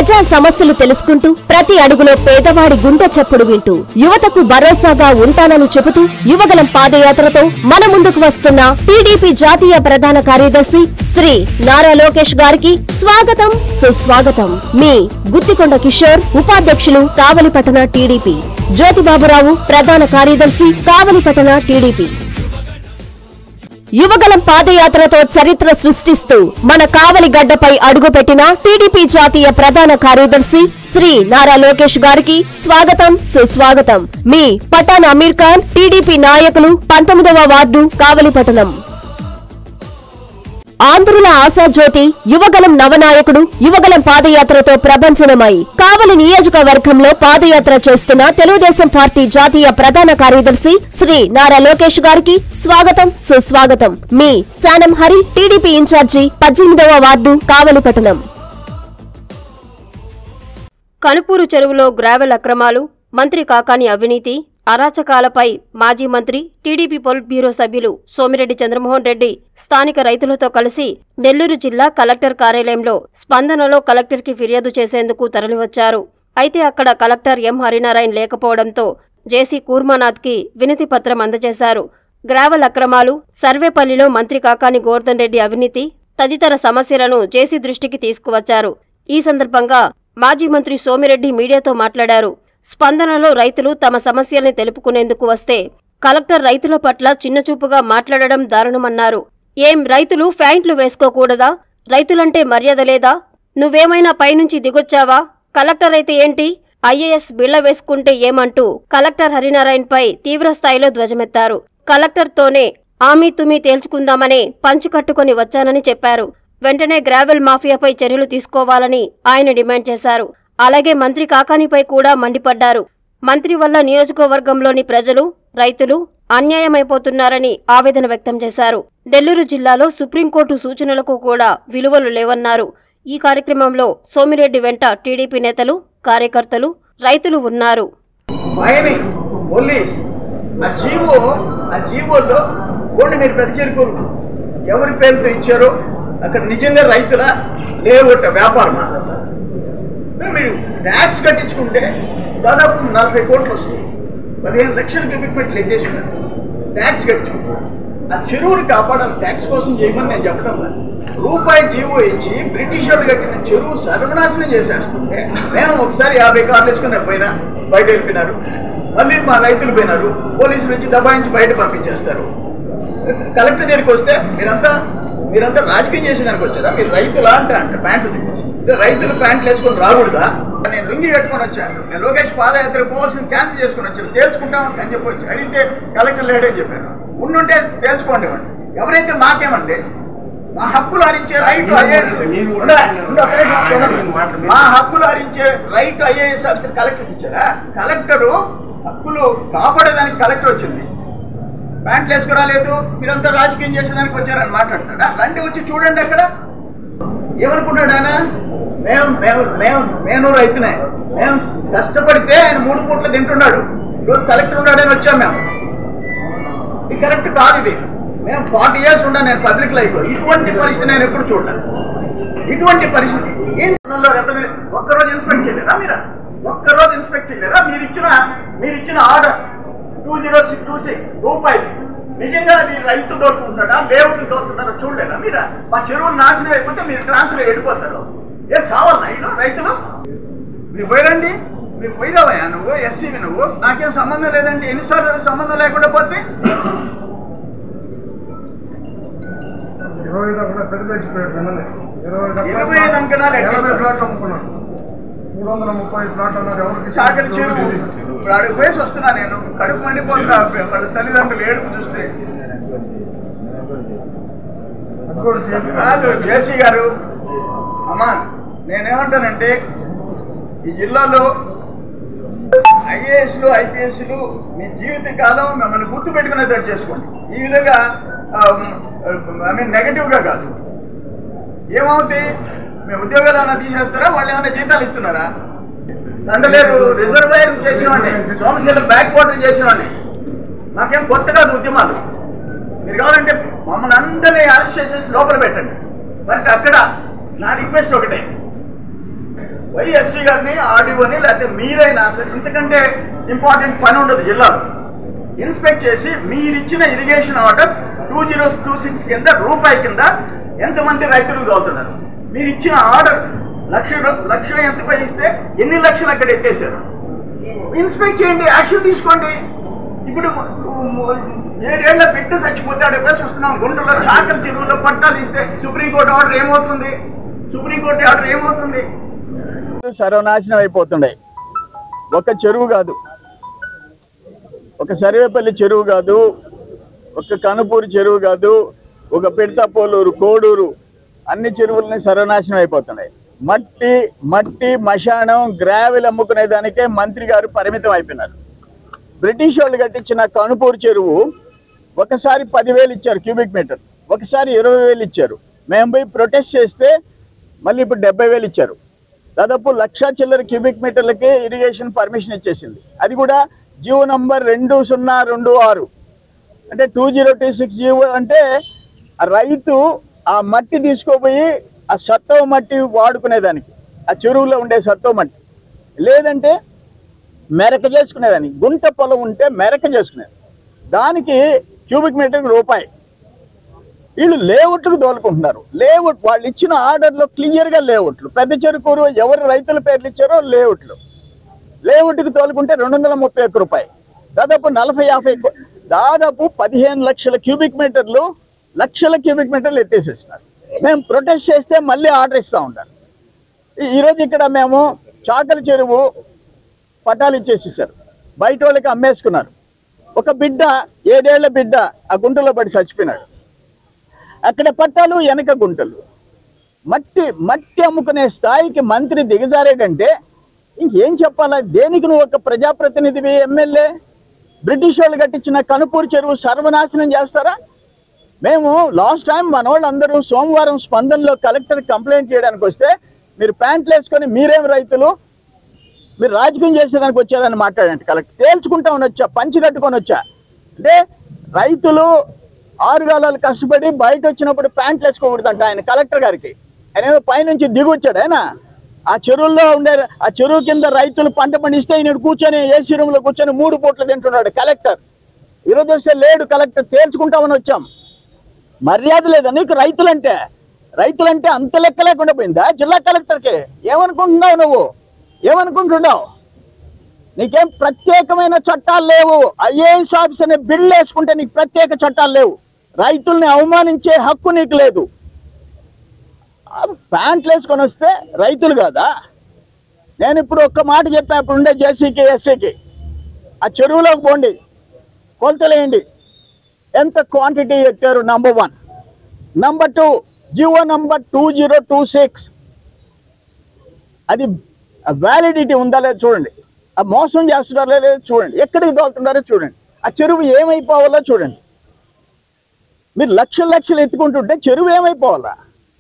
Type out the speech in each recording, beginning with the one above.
ప్రజా సమస్యలు తెలుసుకుంటూ ప్రతి అడుగులో పేదవాడి గుండె చప్పుడు వింటూ యువతకు భరోసాగా ఉంటానని చెబుతూ యువగలం పాదయాత్రతో మన ముందుకు వస్తున్న టీడీపీ జాతీయ ప్రధాన కార్యదర్శి శ్రీ నారా లోకేష్ గారికి స్వాగతం సుస్వాగతం మీ గుత్తికొండ కిషోర్ ఉపాధ్యక్షులు కావలిపట్టణ టీడీపీ జ్యోతిబాబురావు ప్రధాన కార్యదర్శి కావలిపట్టణ టీడీపీ యువగలం పాదయాత్రతో చరిత్ర సృష్టిస్తూ మన కావలి గడ్డపై అడుగుపెట్టిన టీడీపీ జాతీయ ప్రధాన కార్యదర్శి శ్రీ నారా లోకేష్ గారికి స్వాగతం సుస్వాగతం మీ పఠాన్ అమీర్ ఖాన్ టీడీపీ నాయకులు పంతొమ్మిదవ వార్డు కావలిపట్టణం ఆంధ్రుల ఆశాజ్యోతి యువగలం నవనాయకుడు యువగలం పాదయాత్రతో ప్రభంజనమై కావలి నియోజకవర్గంలో పాదయాత్ర చేస్తున్న తెలుగుదేశం పార్టీ జాతీయ ప్రధాన కార్యదర్శి శ్రీ నారా లోకేష్ గారికి స్వాగతం సుస్వాగతం మీ శానం హరి టీడీపీ ఇన్ఛార్జి పద్దెనిమిదవ వార్డు కావలిపట్టణం కనుపూరు చెరువులో గ్రావెల్ అక్రమాలు మంత్రి కాకాని అవినీతి అరాచకాలపై మాజీ మంత్రి టీడీపీ పొలిట్ బ్యూరో సభ్యులు సోమిరెడ్డి చంద్రమోహన్ రెడ్డి స్థానిక రైతులతో కలిసి నెల్లూరు జిల్లా కలెక్టర్ కార్యాలయంలో స్పందనలో కలెక్టర్కి ఫిర్యాదు చేసేందుకు తరలివచ్చారు అయితే అక్కడ కలెక్టర్ ఎం హరినారాయణ లేకపోవడంతో జేసీ కూర్మానాథ్కి వినతి పత్రం అందజేశారు గ్రావెల్ అక్రమాలు సర్వేపల్లిలో మంత్రి కాకాని గోవర్ధన్ రెడ్డి అవినీతి తదితర సమస్యలను జేసీ దృష్టికి తీసుకువచ్చారు ఈ సందర్భంగా మాజీ మంత్రి సోమిరెడ్డి మీడియాతో మాట్లాడారు స్పందనలో రైతులు తమ సమస్యల్ని తెలుపుకునేందుకు వస్తే కలెక్టర్ రైతుల పట్ల చిన్నచూపుగా మాట్లాడడం దారుణమన్నారు ఏం రైతులు ఫ్యాంట్లు వేసుకోకూడదా రైతులంటే మర్యాద లేదా నువ్వేమైనా పైనుంచి దిగొచ్చావా కలెక్టర్ అయితే ఏంటి ఐఏఎస్ బిళ్ల వేసుకుంటే ఏమంటూ కలెక్టర్ హరినారాయణపై తీవ్రస్థాయిలో ధ్వజమెత్తారు కలెక్టర్తోనే ఆమీ తుమీ తేల్చుకుందామనే పంచి కట్టుకొని వచ్చానని చెప్పారు వెంటనే గ్రావెల్ మాఫియాపై చర్యలు తీసుకోవాలని ఆయన డిమాండ్ చేశారు అలాగే మంత్రి కాకానిపై కూడా మండిపడ్డారు మంత్రి వల్ల నియోజకవర్గంలోని ప్రజలు రైతులు అన్యాయమైపోతున్నారని ఆవేదన వ్యక్తం చేశారు నెల్లూరు జిల్లాలో సుప్రీంకోర్టు సూచనలకు కూడా విలువలు లేవన్నారు ఈ కార్యక్రమంలో సోమిరెడ్డి వెంట టీడీపీ నేతలు కార్యకర్తలు రైతులు ఉన్నారు మైని పోలీస్ ఆ జీవో ఆ జీవోలో పోండి మీరు పెద్ద చెరుకూరు ఎవరి పేరుతో ఇచ్చారో అక్కడ నిజంగా రైతుల లేవట వ్యాపారమా మరి మీరు ట్యాక్స్ కట్టించుకుంటే దాదాపు నలభై కోట్లు వస్తుంది పదిహేను లక్షలకి ఎక్విప్మెంట్ లెగ్గేసుకున్నారు ట్యాక్స్ కట్టించుకుంటారు ఆ చెరువుని కాపాడాలి ట్యాక్స్ కోసం చేయమని నేను చెప్పడం లేదు రూపాయి జీవో ఇచ్చి బ్రిటిష్ వాళ్ళు కట్టిన చెరువు సర్వనాశనం చేసేస్తుంటే మేము ఒకసారి యాభై కార్లు వేసుకుని పోయినా బయట వెళ్ళిపోయినారు మళ్ళీ మా రైతులు పోయినారు పోలీసులు వచ్చి దబాయించి బయట పంపించేస్తారు కలెక్టర్ దగ్గరికి వస్తే మీరంతా మీరంతా రాజకీయం చేసేదానికి వచ్చారా మీరు రైతులా అంటే అంటే ప్యాంట్లు చూపించి అంటే రైతులు ప్యాంట్లు వేసుకొని రాకూడదా నేను లుంగి కట్టుకొని వచ్చాను నేను లోకేష్ పాదయాత్ర పోవాల్సిన క్యాన్సిల్ చేసుకొని వచ్చాను తేల్చుకుంటామని అని చెప్పి వచ్చి అడిగితే కలెక్టర్ లేడని చెప్పారు ఉండుంటే తేల్చుకోండి ఇవ్వండి. ఎవరైతే మాకేమంటే మా హక్కులు హరించే రైట్ ఐఏఎస్ మా హక్కులు హరించే రైట్ ఐఏఎస్ ఆఫీసర్ కలెక్టర్కి ఇచ్చారా కలెక్టరు హక్కులు కాపాడేదానికి కలెక్టర్ వచ్చింది ప్యాంట్లు వేసుకురాలేదు మీరంతా రాజకీయం చేసేదానికి వచ్చారని మాట్లాడతాడా రండి వచ్చి చూడండి అక్కడ ఏమనుకుంటాడు ఆయన మేము మేము మేము నేను రైతునే మేము కష్టపడితే ఆయన మూడు పూట్లు తింటున్నాడు ఈరోజు కలెక్టర్ ఉన్నాడని వచ్చాం మేము ఇది కరెక్ట్ కాదు ఇది మేము ఫార్టీ ఇయర్స్ ఉన్నా నేను పబ్లిక్ లైఫ్ లో ఇటువంటి పరిస్థితి నేను ఎప్పుడు చూడలేదు ఇటువంటి పరిస్థితి ఏం రిప్రజెంట్ ఒక్కరోజు ఇన్స్పెక్ట్ చేయలేరా మీరా ఒక్కరోజు ఇన్స్పెక్ట్ చేయలేరా మీరు ఇచ్చిన మీరు ఇచ్చిన order two zero six two six రూపాయి నిజంగా అది రైతు దోచుకుంటాడా లేవుకి దోచుకుంటారా చూడలేదా మీరా మా చెరువులు నాశనం అయిపోతే మీరు ట్రాన్స్ఫర్ వెళ్ళిపోతారు ఏం చావాలన్నా ఇల్లు రైతులు మీరు పోయిరండి మీరు పోయిరావయ్యా నువ్వు ఎస్సీవి నువ్వు నాకేం సంబంధం లేదండి ఎన్నిసార్లు సంబంధం లేకుండా పోతే ఇరవై ఐదు అక్కడ పెద్ద చచ్చిపోయారు మిమ్మల్ని ఇరవై ఐదు అక్కడ ఇరవై ఐదు అంకణాలు ఎక్కడ యాభై ఇస్తారు? ప్లాట్లు అమ్ముకున్నారు మూడు వందల ముప్పై ప్లాట్లు అన్నారు ఎవరికి చాకలి చెరువు ఇప్పుడు అడుగు పోయేసి వస్తున్నా నేను కడుపు మండిపోతా వాళ్ళ తల్లిదండ్రులు ఏడుపు చూస్తే అది కూడా చేసి- కాదు జేసీ గారు అమ్మా నేనేమంటానంటే ఈ జిల్లాలో ఐఏఎస్లు ఐపీఎస్లు మీ జీవితకాలం మిమ్మల్ని గుర్తుపెట్టుకునేటట్టు చేసుకోండి ఈ విధంగా ఐ మీన్ నెగటివ్గా కాదు ఏమవుతాయి మేము ఉద్యోగాలు ఏమైనా తీసేస్తారా వాళ్ళు ఏమైనా జీతాలు ఇస్తున్నారా తండలేరు రిజర్వాయర్ చేసినవాడిని సోమశీల బ్యాక్ వాటర్ చేసినవాడిని నాకేం కొత్త కాదు ఉద్యమాలు మీరు కావాలంటే మమ్మల్ని అందరినీ అరెస్ట్ చేసేసి లోపల పెట్టండి బట్ అక్కడ నా రిక్వెస్ట్ ఒకటే వైఎస్సీ గారిని ఆర్డీఓని లేకపోతే మీరైనా సరే ఇంతకంటే ఇంపార్టెంట్ పని ఉండదు జిల్లాలో ఇన్స్పెక్ట్ చేసి మీరిచ్చిన irrigation orders two zero two six కింద రూపాయి కింద ఎంతమంది రైతులకు తోలుతున్నారు మీరు ఇచ్చిన ఆర్డర్ లక్ష రూ- లక్ష ఎంతకో ఇస్తే ఎన్ని లక్షలు అక్కడ ఎత్తేసారు ఇన్స్పెక్ట్ చేయండి యాక్షన్ తీసుకోండి ఇప్పుడు ఏడేళ్ల బిడ్డ చచ్చిపోతాడు ఎప్పుడో చూస్తున్నాం గుంటలో చాకల చెరువులో పట్టాలు ఇస్తే సుప్రీంకోర్టు ఆర్డర్ ఏమవుతుంది సుప్రీంకోర్టు ఆర్డర్ ఏమవుతుంది సర్వనాశనం అయిపోతుండే ఒక చెరువు కాదు ఒక సర్వేపల్లి చెరువు కాదు ఒక కనుపూరు చెరువు కాదు ఒక పిడతపోలూరు కోడూరు అన్ని చెరువులని సర్వనాశనం అయిపోతున్నాయి మట్టి మట్టి మశానం గ్రావెల్ అమ్ముకునే దానికే మంత్రి గారు పరిమితం అయిపోయినారు బ్రిటిష్ వాళ్ళు కట్టించిన కనుపూరు చెరువు ఒకసారి పదివేలు ఇచ్చారు క్యూబిక్ మీటర్ ఒకసారి ఇరవై వేలు ఇచ్చారు మేము పోయి ప్రొటెస్ట్ చేస్తే మళ్ళీ ఇప్పుడు డెబ్బై వేలు ఇచ్చారు దాదాపు లక్ష చిల్లర క్యూబిక్ మీటర్లకి ఇరిగేషన్ పర్మిషన్ ఇచ్చేసింది అది కూడా జీవో నంబర్ రెండు సున్నా రెండు ఆరు అంటే two zero two six GO అంటే ఆ రైతు ఆ మట్టి తీసుకోపోయి ఆ సత్వ మట్టి వాడుకునేదానికి ఆ చెరువులో ఉండే సత్వ మట్టి లేదంటే మెరక చేసుకునేదానికి గుంట పొలం ఉంటే మెరక చేసుకునేది దానికి క్యూబిక్ మీటర్కి రూపాయి వీళ్ళు లేఅవుట్లకు దోలుకుంటున్నారు లేఅవుట్ వాళ్ళు ఇచ్చిన ఆర్డర్లో క్లియర్గా లేఅవుట్లు పెద్ద చెరుకూరు ఎవరు రైతుల పేర్లు ఇచ్చారో లేఅవుట్లు లేఅవుట్కి తోలుకుంటే రెండు వందల ముప్పై ఒక్క రూపాయి దాదాపు నలభై యాభై కో- దాదాపు పదిహేను లక్షల క్యూబిక్ మీటర్లు లక్షల క్యూబిక్ మీటర్లు ఎత్తేసేసినారు మేము ప్రొటెస్ట్ చేస్తే మళ్ళీ ఆర్డర్ ఇస్తూ ఉంటారు ఈ- ఈరోజు ఇక్కడ మేము చాకల చెరువు పట్టాలు ఇచ్చేసేసారు బయట వాళ్ళకి అమ్మేసుకున్నారు ఒక బిడ్డ ఏడేళ్ల బిడ్డ ఆ గుంటలో పడి చచ్చిపోయినాడు అక్కడ పట్టాలు వెనక గుంటలు మట్టి మట్టి అమ్ముకునే స్థాయికి మంత్రి దిగజారేటంటే ఇంకేం చెప్పాలా దేనికి నువ్వు ఒక ప్రజాప్రతినిధివి ఎమ్మెల్యే బ్రిటిష్ వాళ్ళు కట్టించిన కనుపూరు చెరువు సర్వనాశనం చేస్తారా మేము లాస్ట్ టైం మన వాళ్ళందరూ సోమవారం స్పందనలో కలెక్టర్ కంప్లైంట్ చేయడానికి వస్తే మీరు ప్యాంట్లు వేసుకొని మీరేం రైతులు మీరు రాజకీయం చేసేదానికి వచ్చారని మాట్లాడండి కలెక్టర్ తేల్చుకుంటామని వచ్చా పంచి కట్టుకొని వచ్చా అంటే రైతులు ఆరుగాలాలు కష్టపడి బయట వచ్చినప్పుడు ప్యాంట్లు వేసుకోకూడదంట ఆయన కలెక్టర్ గారికి ఆయన ఏమో పైనుంచి దిగి వచ్చాడు ఆయన ఆ చెరువుల్లో ఉండే ఆ చెరువు కింద రైతులు పంట పండిస్తే ఈయన కూర్చొని ఏసీ రూమ్ లో కూర్చొని మూడు పూట్లు తింటున్నాడు కలెక్టర్ ఈరోజు వస్తే లేడు కలెక్టర్ తేల్చుకుంటామని వచ్చాం మర్యాద లేదా నీకు రైతులంటే రైతులంటే అంత లెక్క లేకుండా పోయిందా జిల్లా కలెక్టర్కి ఏమనుకుంటున్నావు నువ్వు ఏమనుకుంటున్నావు నీకేం ప్రత్యేకమైన చట్టాలు లేవు ఐఏఎస్ ఆఫీసర్ బిల్లు వేసుకుంటే నీకు ప్రత్యేక చట్టాలు లేవు రైతుల్ని అవమానించే హక్కు నీకు లేదు ఆ ప్యాంట్లు వేసుకొని వస్తే రైతులు కాదా నేను ఇప్పుడు ఒక్క మాట చెప్పా ఇప్పుడు ఉండే జేసీకి ఎస్సీకి ఆ చెరువులోకి పోండి కొలతలేయండి ఎంత క్వాంటిటీ ఎత్తారు number one number two GO number two zero two six అది వ్యాలిడిటీ ఉందా లేదా చూడండి ఆ మోసం చేస్తున్నారో లేదో చూడండి ఎక్కడికి తోలుతున్నారో చూడండి ఆ చెరువు ఏమైపోవాలో చూడండి మీరు లక్షలు లక్షలు ఎత్తుకుంటుంటే చెరువు ఏమైపోవాలా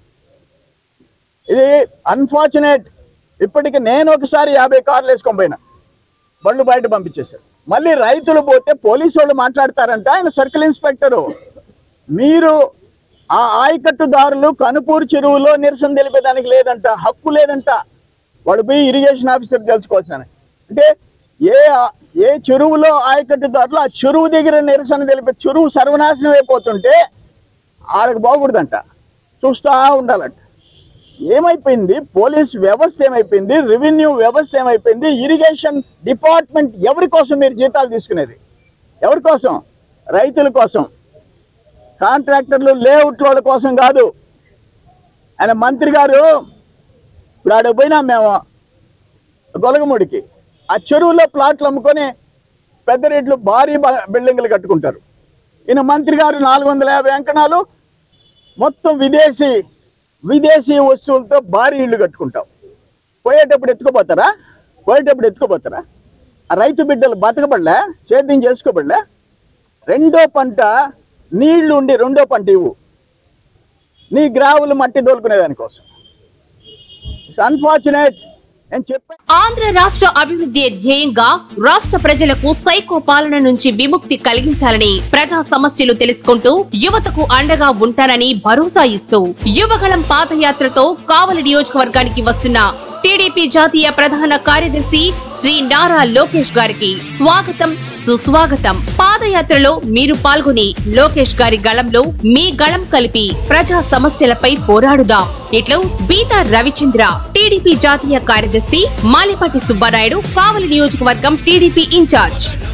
ఇది అన్ఫార్చునేట్ ఇప్పటికి నేను ఒకసారి యాభై కార్లు వేసుకొని పోయినా బళ్ళు బయట పంపించేశారు మళ్ళీ రైతులు పోతే పోలీసు వాళ్ళు మాట్లాడతారంట ఆయన సర్కిల్ ఇన్స్పెక్టరు మీరు ఆ ఆయకట్టుదారులు కనుపూరు చెరువులో నిరసన తెలిపేదానికి లేదంట హక్కు లేదంట వాడు పోయి ఇరిగేషన్ ఆఫీసర్ తెలుసుకోవాల్సిన అంటే ఏ ఏ చెరువులో ఆయకట్టుదారులు ఆ చెరువు దగ్గర నిరసన తెలిపే చెరువు సర్వనాశనం అయిపోతుంటే ఆడకు బాగూడదంట చూస్తా ఉండాలంట ఏమైపోయింది పోలీస్ వ్యవస్థ ఏమైపోయింది రెవెన్యూ వ్యవస్థ ఏమైపోయింది ఇరిగేషన్ డిపార్ట్మెంట్ ఎవరి కోసం మీరు జీతాలు తీసుకునేది ఎవరి కోసం రైతుల కోసం కాంట్రాక్టర్లు లేఅవుట్ వాళ్ళ కోసం కాదు ఆయన మంత్రి గారు ఇప్పుడు ఆడ పోయినా మేము గొలగముడికి ఆ చెరువులో ప్లాట్లు అమ్ముకొని పెద్ద రేట్లు భారీ బ- బిల్డింగ్లు కట్టుకుంటారు ఈయన మంత్రి గారు నాలుగు వందల యాభై అంకణాలు మొత్తం విదేశీ విదేశీ వస్తువులతో భారీ ఇళ్ళు కట్టుకుంటాం పోయేటప్పుడు ఎత్తుకోపోతారా పోయేటప్పుడు ఎత్తుకోపోతారా ఆ రైతు బిడ్డలు బతకబడలే సేద్యం చేసుకోబడలే రెండో పంట నీళ్లు ఉండి రెండో పంట ఇవ్వు నీ గ్రావులు మట్టి దోలుకునే దానికోసం ఇట్స్ అన్ఫార్చునేట్ నేను చెప్పాను ఆంధ్ర రాష్ట్ర అభివృద్ధి ధ్యేయంగా రాష్ట్ర ప్రజలకు సైకో పాలన నుంచి విముక్తి కలిగించాలని ప్రజా సమస్యలు తెలుసుకుంటూ యువతకు అండగా ఉంటానని భరోసా ఇస్తూ యువగళం పాదయాత్రతో కావలి నియోజకవర్గానికి వస్తున్న టీడీపీ జాతీయ ప్రధాన కార్యదర్శి శ్రీ నారా లోకేష్ గారికి స్వాగతం సుస్వాగతం పాదయాత్రలో మీరు పాల్గొని లోకేష్ గారి గళంలో మీ గళం కలిపి ప్రజా సమస్యలపై పోరాడుదాం ఇట్లు బీతా రవిచంద్ర టీడీపీ జాతీయ కార్యదర్శి మాలిపాటి సుబ్బారాయుడు కావలి నియోజకవర్గం టీడీపీ ఇన్ఛార్జ్